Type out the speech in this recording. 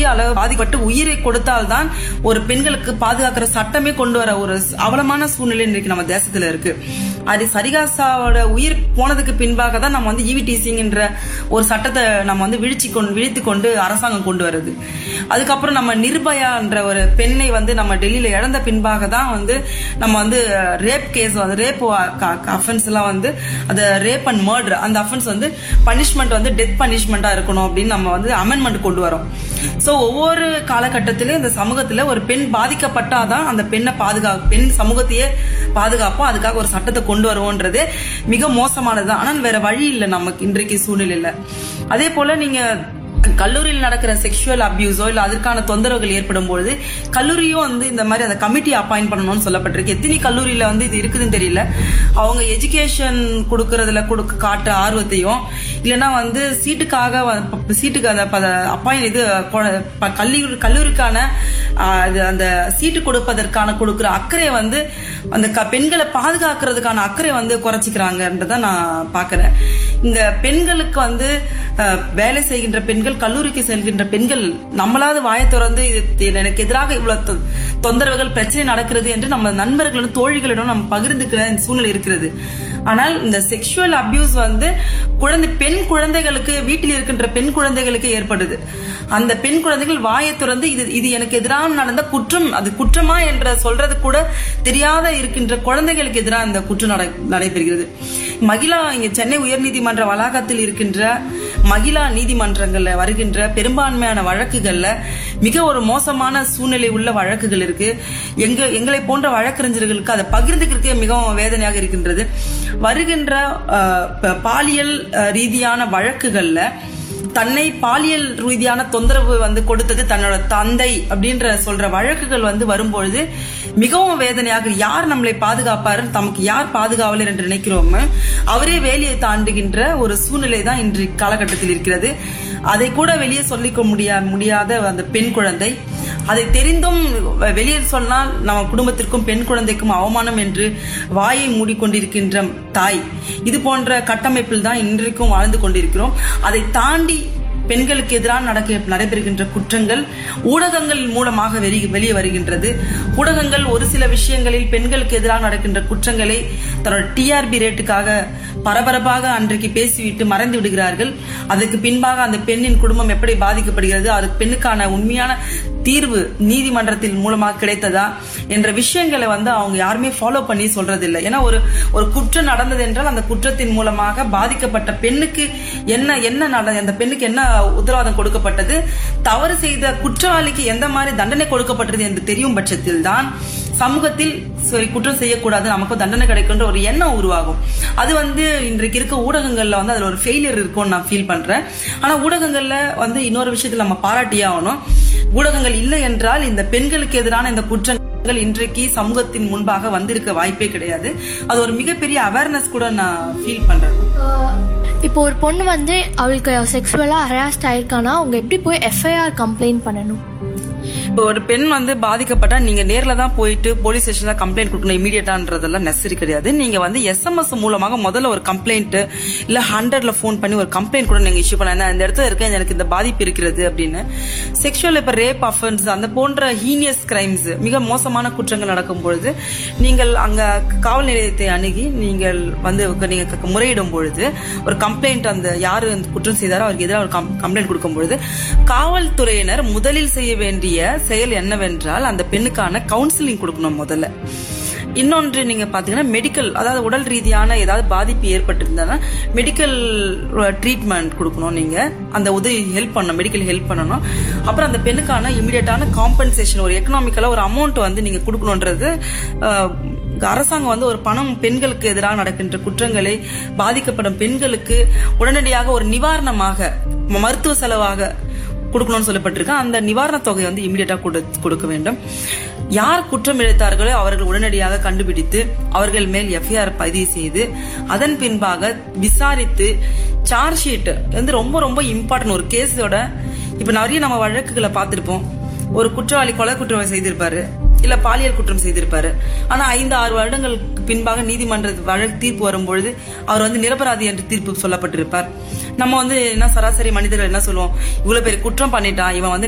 மிகப்பெரிய அளவு பாதிக்கப்பட்டு உயிரை கொடுத்தால்தான் ஒரு பெண்களுக்கு பாதுகாக்கிற சட்டமே கொண்டு வர ஒரு அவலமான சூழ்நிலை இன்றைக்கு நம்ம தேசத்துல இருக்கு அது சரிகாசாவோட உயிர் போனதுக்கு பின்பாக தான் நம்ம வந்து ஈவிடிசிங்கிற ஒரு சட்டத்தை நம்ம வந்து விழிச்சு கொண்டு விழித்து கொண்டு அரசாங்கம் கொண்டு வருது அதுக்கப்புறம் நம்ம நிர்பயான்ற ஒரு பெண்ணை வந்து நம்ம டெல்லியில இழந்த பின்பாக தான் வந்து நம்ம வந்து ரேப் கேஸ் வந்து ரேப் அஃபென்ஸ் எல்லாம் வந்து அந்த ரேப் அண்ட் மர்டர் அந்த அஃபென்ஸ் வந்து பனிஷ்மெண்ட் வந்து டெத் பனிஷ்மெண்டா இருக்கணும் அப்படின்னு நம்ம வந்து அமெண்ட்மெண்ட் கொண்டு வரோம் சோ ஒவ்வொரு காலகட்டத்திலும் இந்த சமூகத்துல ஒரு பெண் பாதிக்கப்பட்டாதான் அந்த பெண்ணை பாதுகா பெண் சமூகத்தையே பாதுகாப்போம் அதுக்காக ஒரு சட்டத்தை கொண்டு வருவோன்றது மிக மோசமானது ஆனால் வேற வழி இல்லை நமக்கு இன்றைக்கு சூழ்நிலையில அதே போல நீங்க கல்லூரியில் நடக்கிற செக்ஷுவல் அபியூஸோ இல்ல அதற்கான தொந்தரவுகள் ஏற்படும் பொழுது கல்லூரியும் வந்து இந்த மாதிரி அந்த கமிட்டி அப்பாயிண்ட் பண்ணணும்னு சொல்லப்பட்டிருக்கு எத்தனை கல்லூரியில வந்து இது இருக்குதுன்னு தெரியல அவங்க எஜுகேஷன் கொடுக்கறதுல கொடுக்க காட்டுற ஆர்வத்தையும் இல்லைன்னா வந்து சீட்டுக்காக வ- ப- சீட்டுக்கு அந்த அப்பாயின் இது கொ- ப- கல்லூரி கல்லூரிக்கான ஆ, இது அந்த சீட்டு கொடுப்பதற்கான கொடுக்கிற அக்கறையை வந்து அந்த க- பெண்களை பாதுகாக்கிறதுக்கான அக்கறை வந்து குறைச்சிக்கிறாங்கன்றத நான் பாக்குறேன் இந்த பெண்களுக்கு வந்து அஹ், வேலை செய்கின்ற பெண்கள் கல்லூரிக்கு செல்கின்ற பெண்கள் நம்மளாவது வாயை திறந்து இது எனக்கு எதிராக இவ்வளவு தொ- தொந்தரவுகள் பிரச்சனை நடக்கிறது என்று நம்ம நண்பர்களிடம் தோழிகளிடம் நம்ம பகிர்ந்துக்கிற இந்த சூழ்நிலை இருக்கிறது ஆனால் இந்த செக்ஷுவல் அபியூஸ் வந்து குழந்தை பெண் குழந்தைகளுக்கு வீட்டில் இருக்கின்ற பெண் குழந்தைகளுக்கு ஏற்படுது அந்த பெண் குழந்தைகள் வாயை திறந்து இது இது எனக்கு எதிராக நடந்த குற்றம் அது குற்றமா என்ற சொல்றது கூட தெரியாத இருக்கின்ற குழந்தைகளுக்கு எதிராக இந்த குற்றம் நட- நடைபெறுகிறது மகிழா இங்க சென்னை உயர்நீதிமன்ற வளாகத்தில் இருக்கின்ற மகிழா நீதிமன்றங்கள்ல வருகின்ற பெரும்பான்மையான வழக்குகள்ல மிக ஒரு மோசமான சூழ்நிலை உள்ள வழக்குகள் இருக்கு எங்க எங்களை போன்ற வழக்கறிஞர்களுக்கு அதை பகிர்ந்துக்கிறதுக்கே மிகவும் வேதனையாக இருக்கின்றது வருகின்ற அஹ், ப- பாலியல் அஹ், ரீதியான வழக்குகள்ல தன்னை பாலியல் ரீதியான தொந்தரவு வந்து கொடுத்தது தன்னோட தந்தை அப்படின்ற சொல்ற வழக்குகள் வந்து வரும்பொழுது மிகவும் வேதனையாக யார் நம்மளை பாதுகாப்பாரு தமக்கு யார் பாதுகாவலர் என்று நினைக்கிறோமோ அவரே வேலையை தாண்டுகின்ற ஒரு சூழ்நிலை தான் இன்று காலகட்டத்தில் இருக்கிறது அதை கூட வெளியே சொல்லிக்க முடியா முடியாத அந்த பெண் குழந்தை அதை தெரிந்தும் வெளியே சொன்னால் நம்ம குடும்பத்திற்கும் பெண் குழந்தைக்கும் அவமானம் என்று வாயை மூடிக்கொண்டிருக்கின்ற தாய் இது போன்ற கட்டமைப்பில் தான் இன்றைக்கும் வாழ்ந்து கொண்டிருக்கிறோம் அதை தாண்டி பெண்களுக்கு எதிராக நடக்க நடைபெறுகின்ற குற்றங்கள் ஊடகங்கள் மூலமாக வெளி- வெளியே வருகின்றது ஊடகங்கள் ஒரு சில விஷயங்களில் பெண்களுக்கு எதிராக நடக்கின்ற குற்றங்களை தன்னோட டிஆர்பி ரேட்டுக்காக பரபரப்பாக அன்றைக்கு பேசிவிட்டு மறைந்து விடுகிறார்கள் அதற்கு பின்பாக அந்த பெண்ணின் குடும்பம் எப்படி பாதிக்கப்படுகிறது அது பெண்ணுக்கான உண்மையான தீர்வு நீதிமன்றத்தின் மூலமாக கிடைத்ததா என்ற விஷயங்களை வந்து அவங்க யாருமே ஃபாலோ பண்ணி சொல்றதில்லை ஏன்னா ஒரு ஒரு குற்றம் நடந்தது என்றால் அந்த குற்றத்தின் மூலமாக பாதிக்கப்பட்ட பெண்ணுக்கு என்ன என்ன நட அந்த பெண்ணுக்கு என்ன உத்தரவாதம் கொடுக்கப்பட்டது தவறு செய்த குற்றவாளிக்கு எந்த மாதிரி தண்டனை கொடுக்கப்பட்டது என்று தெரியும் பட்சத்தில் தான் சமூகத்தில் சரி குற்றம் செய்யக்கூடாது நமக்கு தண்டனை கிடைக்குன்ற ஒரு எண்ணம் உருவாகும் அது வந்து இன்றைக்கு இருக்க ஊடகங்கள்ல வந்து அதுல ஒரு ஃபெயிலியர் இருக்கும்னு நான் ஃபீல் பண்றேன் ஆனா ஊடகங்கள்ல வந்து இன்னொரு விஷயத்துல நம்ம பாராட்டியே ஆகணும் ஊடகங்கள் இல்லை என்றால் இந்த பெண்களுக்கு எதிரான இந்த குற்றங்கள் இன்றைக்கு சமூகத்தின் முன்பாக வந்திருக்க வாய்ப்பே கிடையாது அது ஒரு மிகப்பெரிய அவேர்னஸ் கூட நான் ஃபீல் பண்றேன் இப்போ ஒரு பொண்ணு வந்து அவளுக்கு செக்ஸுவலாக ஹராஸ்ட் ஆயிருக்கானா அவங்க எப்படி போய் எஃப்ஐஆர் கம்ப்ளைண்ட் பண்ணணும் இப்போ ஒரு பெண் வந்து பாதிக்கப்பட்டா நீங்க நேர்ல தான் போயிட்டு போலீஸ் ஸ்டேஷன்ல கம்ப்ளைண்ட் கொடுக்கணும் இமீடியட்டான்றதெல்லாம் நெசரி கிடையாது நீங்க வந்து எஸ்எம்எஸ் மூலமாக முதல்ல ஒரு கம்ப்ளைண்ட் இல்ல ஹண்ட்ரட்ல ஃபோன் பண்ணி ஒரு கம்ப்ளைண்ட் கூட நீங்க இஷ்யூ பண்ணலாம் நான் இந்த இடத்துல இருக்கேன் எனக்கு இந்த பாதிப்பு இருக்கிறது அப்படின்னு செக்ஷுவல் இப்ப ரேப் அஃபென்ஸ் அந்த போன்ற ஹீனியஸ் கிரைம்ஸ் மிக மோசமான குற்றங்கள் நடக்கும் பொழுது நீங்கள் அங்க காவல் நிலையத்தை அணுகி நீங்கள் வந்து நீங்க க- முறையிடும் பொழுது ஒரு கம்ப்ளைண்ட் அந்த யாரு அந்த குற்றம் செய்தாரோ அவருக்கு எதிராக ஒரு கம்ப்ளைண்ட் கொடுக்கும் பொழுது காவல்துறையினர் முதலில் செய்ய வேண்டிய செயல் என்னவென்றால் அந்த பெண்ணுக்கான கவுன்சிலிங் கொடுக்கணும் முதல்ல இன்னொன்று நீங்க பாத்தீங்கன்னா மெடிக்கல் அதாவது உடல் ரீதியான ஏதாவது பாதிப்பு ஏற்பட்டிருந்தா மெடிக்கல் ட்ரீட்மெண்ட் கொடுக்கணும் நீங்க அந்த உதவி ஹெல்ப் பண்ணணும் மெடிக்கல் ஹெல்ப் பண்ணணும் அப்புறம் அந்த பெண்ணுக்கான இமிடியட்டான காம்பன்சேஷன் ஒரு எக்கனாமிக்கலா ஒரு அமௌண்ட் வந்து நீங்க கொடுக்கணுன்றது அஹ், அரசாங்கம் வந்து ஒரு பணம் பெண்களுக்கு எதிராக நடக்கின்ற குற்றங்களை பாதிக்கப்படும் பெண்களுக்கு உடனடியாக ஒரு நிவாரணமாக மருத்துவ செலவாக கொடுக்கணும்னு சொல்லப்பட்டிருக்கு அந்த நிவாரண தொகை வந்து இமீடியட்டா கொடுக்க வேண்டும் யார் குற்றம் இழைத்தார்களோ அவர்கள் உடனடியாக கண்டுபிடித்து அவர்கள் மேல் எஃப்ஐஆர் பதிவு செய்து அதன் பின்பாக விசாரித்து சார்ஜ் ஷீட் வந்து ரொம்ப ரொம்ப இம்பார்ட்டன்ட் ஒரு கேஸோட இப்ப நிறைய நம்ம வழக்குகளை பார்த்திருப்போம் ஒரு குற்றவாளி கொலை குற்றம் செய்திருப்பாரு இல்ல பாலியல் குற்றம் செய்திருப்பாரு ஆனா ஐந்து ஆறு வருடங்களுக்கு பின்பாக நீதிமன்ற வழக்கு தீர்ப்பு வரும்பொழுது அவர் வந்து நிரபராதி என்று தீர்ப்பு சொல்லப்பட்டிருப்பார் நம்ம வந்து என்ன சராசரி மனிதர்கள் என்ன சொல்லுவோம் இவ்வளவு பேர் குற்றம் பண்ணிட்டான் இவன் வந்து